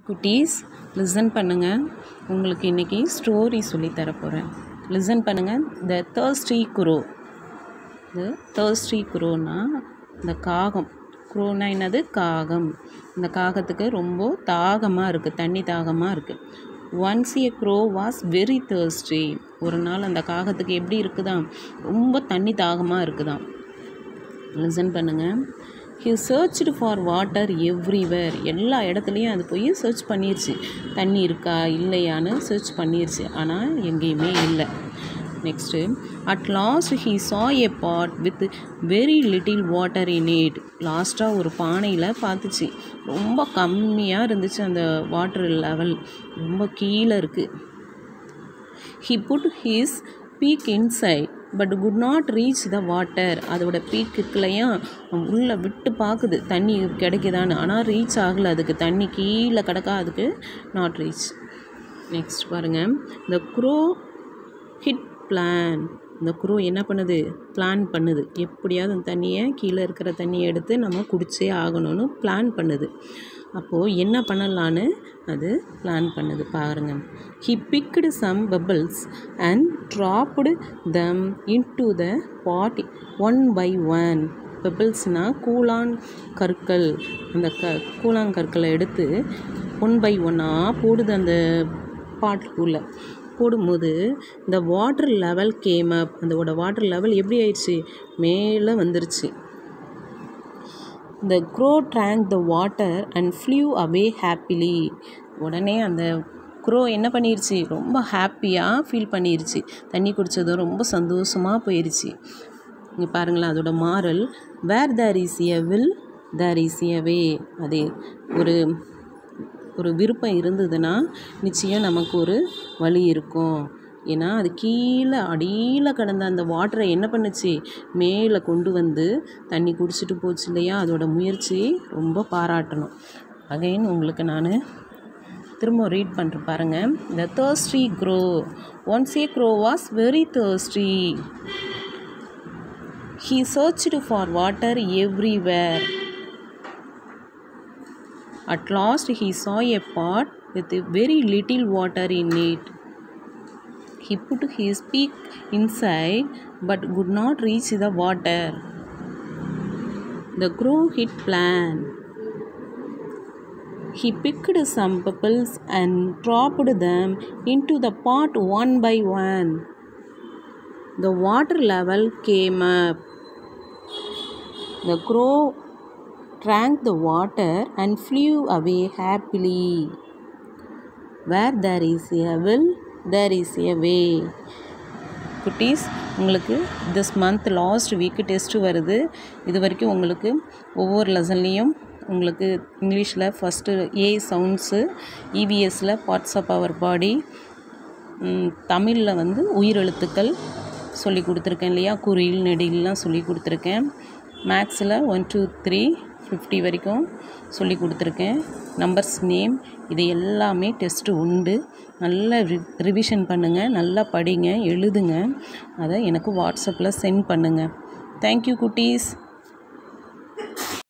குட்டீஸ் லிசன் பண்ணுங்கள் உங்களுக்கு இன்றைக்கி ஸ்டோரி சொல்லி தரப்போகிறேன் லிசன் பண்ணுங்கள் த தேர்ஸ்டி குரோ இது தேர்ஸ்டி குரோனா இந்த காகம் குரோனா என்னது காகம் இந்த காகத்துக்கு ரொம்ப தாகமாக இருக்குது தண்ணி தாகமாக இருக்குது once a crow was very thirsty ஒரு நாள் அந்த காகத்துக்கு எப்படி இருக்குதாம் ரொம்ப தண்ணி தாகமாக இருக்குதாம் லிசன் பண்ணுங்கள் he searched for water everywhere எல்லா இடத்துலையும் அது போய் சர்ச் பண்ணிருச்சு தண்ணி இருக்கா இல்லையான்னு சர்ச் பண்ணிருச்சு ஆனால் எங்கேயுமே இல்லை next at last he saw a pot with very little water in it லாஸ்ட்டாக ஒரு பானையில் பார்த்துச்சு ரொம்ப கம்மியாக இருந்துச்சு அந்த வாட்டர் லெவல் ரொம்ப கீழே இருக்குது he put his beak inside but could not reach the water அதோட பீக் இருக்குல்லையா உள்ளே விட்டு பார்க்குது தண்ணி கிடைக்குதான்னு ஆனால் ரீச் ஆகலை அதுக்கு தண்ணி கீழே கிடக்கா அதுக்கு நாட் ரீச் நெக்ஸ்ட் பாருங்கள் இந்த க்ரோ ஹிட் பிளான் இந்த குரோ என்ன பண்ணுது பிளான் பண்ணுது எப்படியாவது அந்த தண்ணியை கீழே இருக்கிற தண்ணியை எடுத்து நம்ம குடிச்சே ஆகணும்னு பிளான் பண்ணுது அப்போது என்ன பண்ணலான்னு அது பிளான் பண்ணுது பாருங்க he picked some pebbles and dropped them into the pot one by one பெபிள்ஸ்னால் கூழான் கற்கள் அந்த க கூழாங்கற்களை எடுத்து ஒன் பை ஒன்னாக போடுது அந்த பாட்டுக்குள்ளே போடும்போது இந்த வாட்டர் லெவல் கேம் அப் அதோட வாட்டர் லெவல் எப்படி ஆயிடுச்சு மேலே வந்துருச்சு the crow drank the water and flew away happily உடனே அந்த க்ரோ என்ன பண்ணிருச்சு ரொம்ப ஹாப்பியாக ஃபீல் பண்ணிருச்சு தண்ணி குடித்ததும் ரொம்ப சந்தோஷமாக போயிடுச்சு இங்கே பாருங்களேன் அதோட moral where there is a will there is a way அது ஒரு ஒரு விருப்பம் இருந்ததுன்னா நிச்சயம் நமக்கு ஒரு வழி இருக்கும் ஏன்னா அது கீழே அடியில் கிடந்த அந்த வாட்டரை என்ன பண்ணுச்சு மேலே கொண்டு வந்து தண்ணி குடிச்சிட்டு போச்சு இல்லையா அதோட முயற்சி ரொம்ப பாராட்டணும் அகைன் உங்களுக்கு நான் திரும்ப ரீட் பண்ணுறேன் பாருங்கள் the thirsty crow once a crow was very thirsty he searched for water everywhere At last he saw a pot with very little water in it. He put his beak inside but could not reach the water. The crow hit plan. He picked some pebbles and dropped them into the pot one by one. The water level came up. The crow drank the water and flew away happily. Where there is a will, there is a way. குட்டீஸ் உங்களுக்கு this month last week test வருது இது வரைக்கும் உங்களுக்கு ஒவ்வொரு லெசன்லேயும் உங்களுக்கு இங்கிலீஷில் ஃபஸ்ட்டு ஏ சவுண்ட்ஸு இவிஎஸில் பார்ட்ஸ் ஆஃப் அவர் பாடி தமிழில் வந்து உயிரெழுத்துக்கள் சொல்லி கொடுத்துருக்கேன் இல்லையா குறியில் நெடிலாம் சொல்லி கொடுத்துருக்கேன் மேக்ஸில் ஒன் டூ த்ரீ ஃபிஃப்டி வரைக்கும் சொல்லி கொடுத்துருக்கேன் நம்பர்ஸ் நேம் இது எல்லாமே டெஸ்ட்டு உண்டு நல்லா ரி ரிவிஷன் பண்ணுங்கள் நல்லா படிங்க எழுதுங்க அதை எனக்கு வாட்ஸ்அப்பில் சென்ட் பண்ணுங்கள் தேங்க்யூ குட்டீஸ்